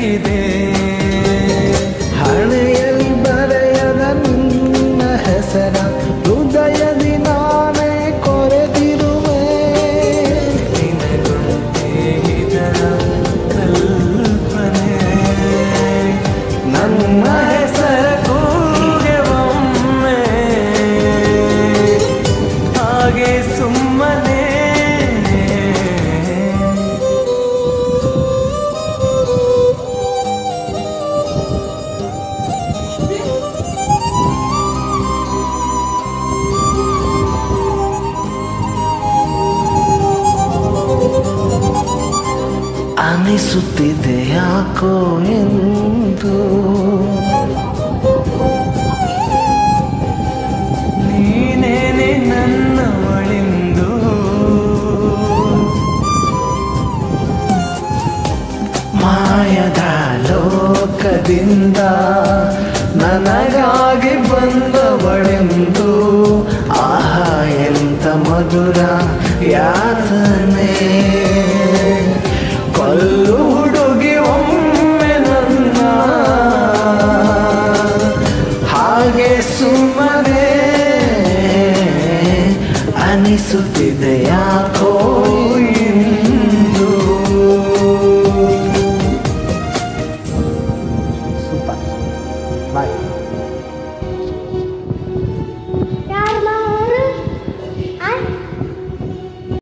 ನೆನಪಿದೆ ಹಣೆಯಲ್ಲಿ ಬರೆಯದ ನಿನ್ನ ಹೆಸರ ಹೃದಯದಿ ನಾನೇ ಕೊರೆದಿರುವೆ ನಿನಗೊಂದೇ ಇದರ ಕಲ್ಪನೆ ನನ್ನ ಹೆಸರ ಕೂಗೆ ಒಮ್ಮೆ ಹಾಗೆ ಸುಮ್ಮನೆ ಅನಿಸುತ್ತಿದೆ ಯಾಕೋ ಎಂದು ನೀನೇನೆ ನನ್ನವಳೆಂದು ಮಾಯದ ಲೋಕದಿಂದ ನನಗಾಗಿ ಬಂದವಳೆಂದು ಆಹಾ ಎಂತ ಮಧುರ ಯಾತನೆ ಕೊಲ್ಲು ಹುಡುಗಿ ಒಮ್ಮೆ ನನ್ನ ಹಾಗೆ ಸುಮ್ಮನೆ ಅನಿಸುತ್ತಿದೆ ಯಾಕೋ ಇಂದು ಸೂಪರ್ ಬಾಯ್